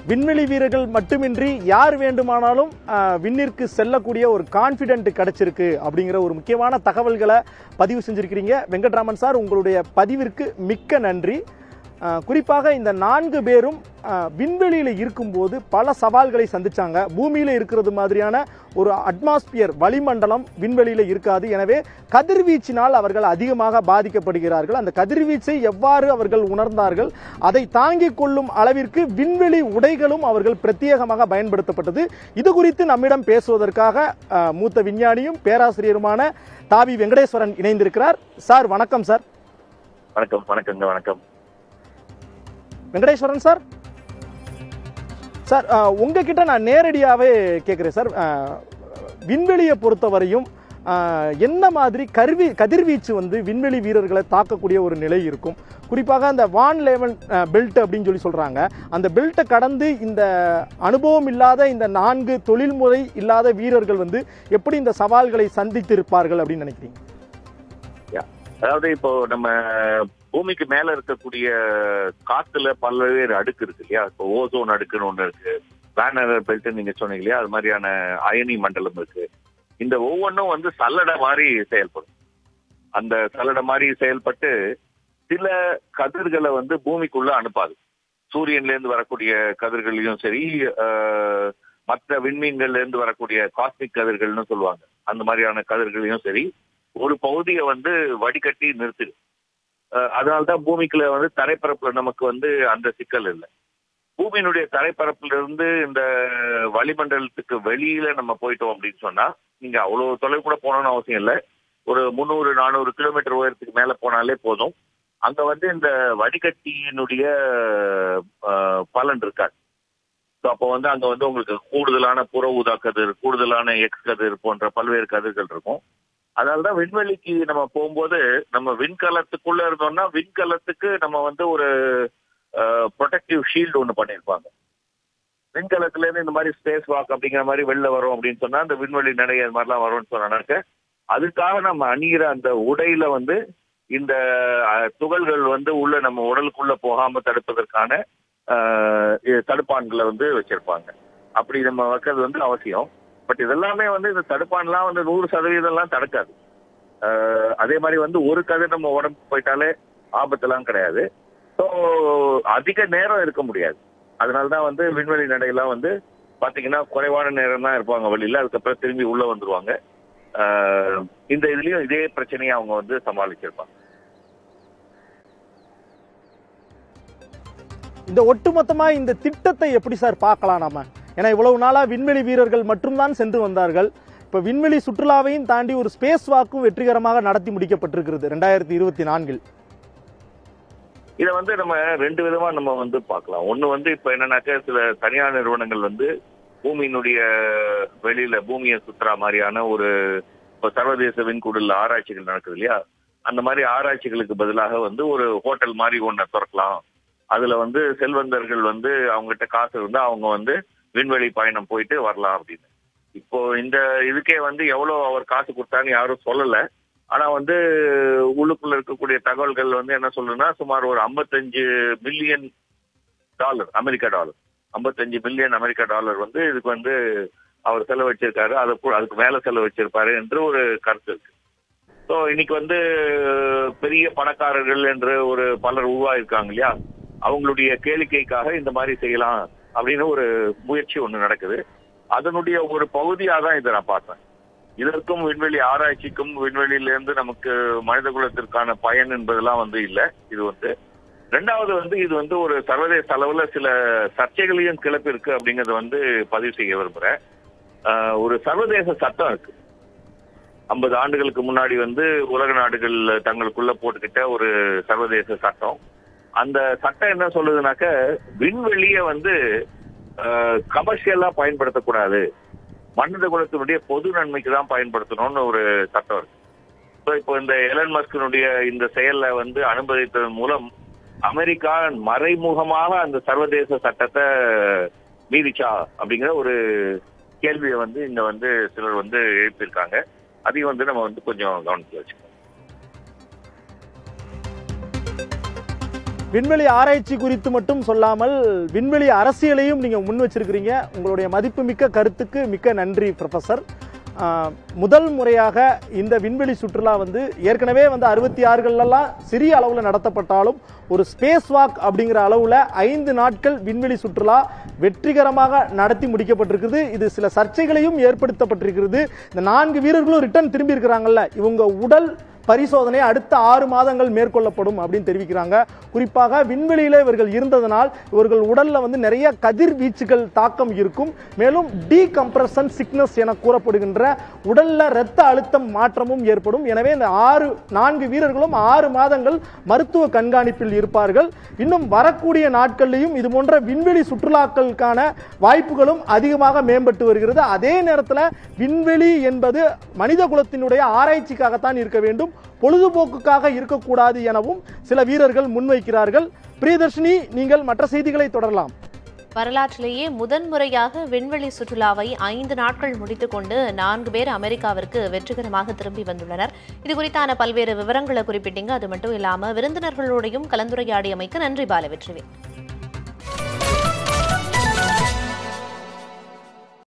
விண்வெளி வீரர்கள் மட்டுமின்றி யார் வேண்டுமானாலும் அஹ், விண்ணிற்கு செல்லக்கூடிய ஒரு கான்ஃபிடென்ட் கிடைச்சிருக்கு அப்படிங்கிற ஒரு முக்கியமான தகவல்களை பதிவு செஞ்சிருக்கிறீங்க வெங்கட்ராமன் சார் உங்களுடைய பதிவிற்கு மிக்க நன்றி அஹ், குறிப்பாக இந்த நான்கு பேரும் அஹ், விண்வெளியில இருக்கும்போது பல சவால்களை சந்திச்சாங்க பூமியில இருக்கிறது மாதிரியான ஒரு அட்மாஸ்பியர் வளிமண்டலம் விண்வெளியில இருக்காது எனவே கதிர்வீச்சினால் அவர்கள் அதிகமாக பாதிக்கப்படுகிறார்கள் அந்த கதிர்வீச்சை எவ்வாறு அவர்கள் உணர்ந்தார்கள் அதை தாங்கிக் கொள்ளும் அளவிற்கு விண்வெளி உடைகளும் அவர்கள் பிரத்யேகமாக பயன்படுத்தப்பட்டது இது குறித்து நம்மிடம் பேசுவதற்காக அஹ், மூத்த விஞ்ஞானியும் பேராசிரியருமான தாவி வெங்கடேஸ்வரன் இணைந்திருக்கிறார் சார் வணக்கம் சார் வணக்கம் வணக்கங்க வணக்கம் வெங்கடேஸ்வரன் சார் சார் அஹ், உங்ககிட்ட நான் நேரடியாகவே கேட்குறேன் சார் அஹ், விண்வெளியை பொறுத்தவரையும் அஹ், என்ன மாதிரி கருவி கதிர்வீச்சு வந்து விண்வெளி வீரர்களை தாக்கக்கூடிய ஒரு நிலை இருக்கும் குறிப்பாக அந்த வான் லெவல் பெல்ட் அப்படின்னு சொல்லி சொல்கிறாங்க அந்த பெல்ட்டை கடந்து இந்த அனுபவம் இல்லாத இந்த நான்கு தொழில்முறை இல்லாத வீரர்கள் வந்து எப்படி இந்த சவால்களை சந்தித்திருப்பார்கள் அப்படின்னு நினைக்கிறீங்க அதாவது இப்போ நம்ம பூமிக்கு மேல இருக்கக்கூடிய காத்துல பல்வேறு அடுக்கு இருக்கு இல்லையா இப்போ ஓசோன் அடுக்குன்னு ஒண்ணு இருக்கு பேனர் பெல்ட் நீங்க சொன்னீங்க இல்லையா அது மாதிரியான அயனி மண்டலம் இருக்கு இந்த ஒவ்வொன்றும் வந்து சல்லடை மாதிரி செயல்படும் அந்த சல்லடை மாதிரி செயல்பட்டு சில கதிர்களை வந்து பூமிக்குள்ள அனுப்பாது சூரியன்ல இருந்து வரக்கூடிய கதிர்களையும் சரி ஆஹ், மற்ற விண்மீன்கள்ல இருந்து வரக்கூடிய காஸ்மிக் கதிர்கள்னு சொல்லுவாங்க அந்த மாதிரியான கதிர்களையும் சரி ஒரு பகுதியை வந்து வடிகட்டி நிறுத்துது அஹ் அதனால்தான் பூமிக்குள்ள வந்து தரைப்பரப்புல நமக்கு வந்து அந்த சிக்கல் இல்லை பூமியினுடைய தரைப்பரப்புல இருந்து இந்த வளிமண்டலத்துக்கு வெளியில நம்ம போயிட்டோம் அப்படின்னு சொன்னா நீங்க அவ்வளவு தொலைவு கூட போகணும்னு அவசியம் இல்லை ஒரு முந்நூறு நானூறு கிலோமீட்டர் உயரத்துக்கு மேல போனாலே போதும் அங்க வந்து இந்த வடிகட்டியினுடைய அஹ், பலன் இருக்காது ஸோ அப்போ வந்து அங்க வந்து உங்களுக்கு கூடுதலான புற ஊதா கதிர் கூடுதலான எக்ஸ் கதிர் போன்ற பல்வேறு கதிர்கள் இருக்கும் அதனாலதான் விண்வெளிக்கு நம்ம போகும்போது நம்ம விண்கலத்துக்குள்ள இருந்தோம்னா விண்கலத்துக்கு நம்ம வந்து ஒரு ப்ரொடெக்டிவ் ஷீல்டு ஒன்று பண்ணியிருப்பாங்க விண்கலத்துல இருந்து இந்த மாதிரி ஸ்பேஸ் வாக் அப்படிங்கிற மாதிரி வெளில வரும் அப்படின்னு சொன்னா இந்த விண்வெளி நடை அது மாதிரிலாம் வரும்னு சொன்னாக்க அதுக்காக நம்ம அணிகிற அந்த உடையில வந்து இந்த அஹ், துகள்கள் வந்து உள்ள நம்ம உடலுக்குள்ள போகாம தடுப்பதற்கான அஹ், இது தடுப்பான்களை வந்து வச்சிருப்பாங்க அப்படி நம்ம வைக்கிறது வந்து அவசியம் பட் இதெல்லாமே வந்து இந்த தடுப்பான்லாம் வந்து நூறு சதவீதம்லாம் தடுக்காது அஹ், அதே மாதிரி வந்து ஒரு கதிர் நம்ம உடம்பு போயிட்டாலே ஆபத்தெல்லாம் கிடையாது ஸோ அதிக நேரம் இருக்க முடியாது அதனால தான் வந்து விண்வெளி நடையெல்லாம் வந்து பாத்தீங்கன்னா குறைவான நேரம் தான் இருப்பாங்க வெளியில அதுக்கப்புறம் திரும்பி உள்ள வந்துருவாங்க அஹ், இந்த இதுலயும் இதே பிரச்சனையை அவங்க வந்து சமாளிச்சிருப்பாங்க இந்த ஒட்டுமொத்தமா இந்த திட்டத்தை எப்படி சார் பார்க்கலாம் நாம ஏன்னா இவ்வளவு நாளா விண்வெளி வீரர்கள் மட்டும்தான் சென்று வந்தார்கள் இப்ப விண்வெளி சுற்றுலாவையும் தாண்டி ஒரு ஸ்பேஸ் வாக்கும் வெற்றிகரமாக நடத்தி முடிக்கப்பட்டிருக்கிறது ரெண்டாயிரத்தி இருபத்தி நான்கில் இதை வந்து நம்ம ரெண்டு விதமா நம்ம வந்து பார்க்கலாம் ஒண்ணு வந்து இப்ப என்னன்னாக்க சில தனியார் நிறுவனங்கள் வந்து பூமியினுடைய வெளியில பூமியை சுற்றுறா மாதிரியான ஒரு இப்ப சர்வதேச விண்கூடல் ஆராய்ச்சிகள் நடக்குது இல்லையா அந்த மாதிரி ஆராய்ச்சிகளுக்கு பதிலாக வந்து ஒரு ஹோட்டல் மாதிரி ஒன்றை திறக்கலாம் அதுல வந்து செல்வந்தர்கள் வந்து அவங்ககிட்ட காசு இருந்தா அவங்க வந்து விண்வெளி பயணம் போயிட்டு வரலாம் அப்படின்னு இப்போ இந்த இதுக்கே வந்து எவ்வளவு அவர் காசு கொடுத்தான்னு யாரும் சொல்லல ஆனா வந்து உள்ளுக்குள்ள இருக்கக்கூடிய தகவல்கள் வந்து என்ன சொல்லுன்னா சுமார் ஒரு 55 million dollar America dollar 55 million America dollar வந்து இதுக்கு வந்து அவர் செலவழிச்சிருக்காரு அதை கூட அதுக்கு மேல செலவழிச்சிருப்பாரு என்று ஒரு கருத்து இருக்கு ஸோ இன்னைக்கு வந்து பெரிய பணக்காரர்கள் என்று ஒரு பலர் உருவாயிருக்காங்க இல்லையா அவங்களுடைய கேளிக்கைக்காக இந்த மாதிரி செய்யலாம் அப்படின்னு ஒரு முயற்சி ஒன்று நடக்குது அதனுடைய ஒரு பகுதியாக தான் இதை நான் பார்த்தேன் இதற்கும் விண்வெளி ஆராய்ச்சிக்கும் விண்வெளியிலிருந்து நமக்கு மனித குலத்திற்கான பயன் என்பதெல்லாம் வந்து இல்லை இது வந்து ரெண்டாவது வந்து இது வந்து ஒரு சர்வதேச அளவுல சில சர்ச்சைகளையும் கிளப்பிருக்கு அப்படிங்கறத வந்து பதிவு செய்ய விரும்புறேன் ஆஹ் ஒரு சர்வதேச சட்டம் இருக்கு ஐம்பது ஆண்டுகளுக்கு முன்னாடி வந்து உலக நாடுகள் தங்களுக்குள்ள போட்டுக்கிட்ட ஒரு சர்வதேச சட்டம் அந்த சட்டம் என்ன சொல்லுதுனாக்க விண்வெளியை வந்து கமர்ஷியலா பயன்படுத்தக்கூடாது மனித குலத்தினுடைய பொது நன்மைக்கு தான் பயன்படுத்தணும்னு ஒரு சட்டம் இருக்கு ஸோ இப்போ இந்த எலன் மஸ்கினுடைய இந்த செயலை வந்து அனுமதித்ததன் மூலம் அமெரிக்கா மறைமுகமாக அந்த சர்வதேச சட்டத்தை மீறிச்சா அப்படிங்கிற ஒரு கேள்வியை வந்து இங்க வந்து சிலர் வந்து எழுப்பியிருக்காங்க அதையும் வந்து நம்ம வந்து கொஞ்சம் கவனத்தில் வச்சுக்கணும் விண்வெளி ஆராய்ச்சி குறித்து மட்டும் சொல்லாமல் விண்வெளி அரசியலையும் நீங்க முன் வச்சிருக்கிறீங்க உங்களுடைய மதிப்புமிக்க கருத்துக்கு மிக்க நன்றி ப்ரொஃபசர் ஆஹ், முதல் முறையாக இந்த விண்வெளி சுற்றுலா வந்து ஏற்கனவே வந்து அறுபத்தி ஆறுகள்லாம் சிறிய அளவில் நடத்தப்பட்டாலும் ஒரு ஸ்பேஸ் வாக் அப்படிங்கிற அளவில் ஐந்து நாட்கள் விண்வெளி சுற்றுலா வெற்றிகரமாக நடத்தி முடிக்கப்பட்டிருக்குது இது சில சர்ச்சைகளையும் ஏற்படுத்தப்பட்டிருக்கிறது இந்த நான்கு வீரர்களும் ரிட்டர்ன் திரும்பி இருக்கிறாங்கல்ல இவங்க உடல் பரிசோதனை அடுத்த ஆறு மாதங்கள் மேற்கொள்ளப்படும் அப்படின்னு தெரிவிக்கிறாங்க குறிப்பாக விண்வெளியில இவர்கள் இருந்ததனால் இவர்கள் உடல்ல வந்து நிறைய கதிர்வீச்சுகள் தாக்கம் இருக்கும் மேலும் டீகம்ப்ரஷன் சிக்னஸ் என கூறப்படுகின்ற உடல்ல இரத்த அழுத்தம் மாற்றமும் ஏற்படும் எனவே இந்த ஆறு நான்கு வீரர்களும் ஆறு மாதங்கள் மருத்துவ கண்காணிப்பில் இருப்பார்கள் இன்னும் வரக்கூடிய நாட்களிலும் இது போன்ற விண்வெளி சுற்றுலாக்களுக்கான வாய்ப்புகளும் அதிகமாக மேம்பட்டு வருகிறது அதே நேரத்தில் விண்வெளி என்பது மனித குலத்தினுடைய ஆராய்ச்சிக்காகத்தான் இருக்க வேண்டும் பொழுதுபோக்குக்காக இருக்கக்கூடாது எனவும் சில வீரர்கள் முன்வைக்கிறார்கள் பிரியதர்ஷினி நீங்கள் மற்ற செய்திகளை தொடரலாம் வரலாற்றிலேயே முதன்முறையாக விண்வெளி சுற்றுலாவை ஐந்து நாட்கள் முடித்துக்கொண்டு நான்கு பேர் அமெரிக்காவிற்கு வெற்றிகரமாக திரும்பி வந்துள்ளனர் இது குறித்தான பல்வேறு விவரங்களை குறிப்பிட்டீங்க அது மட்டும் இல்லாம விருந்தினர்களோடையும் கலந்துரையாடியமைக்கு நன்றி பாலவெற்றிவேல்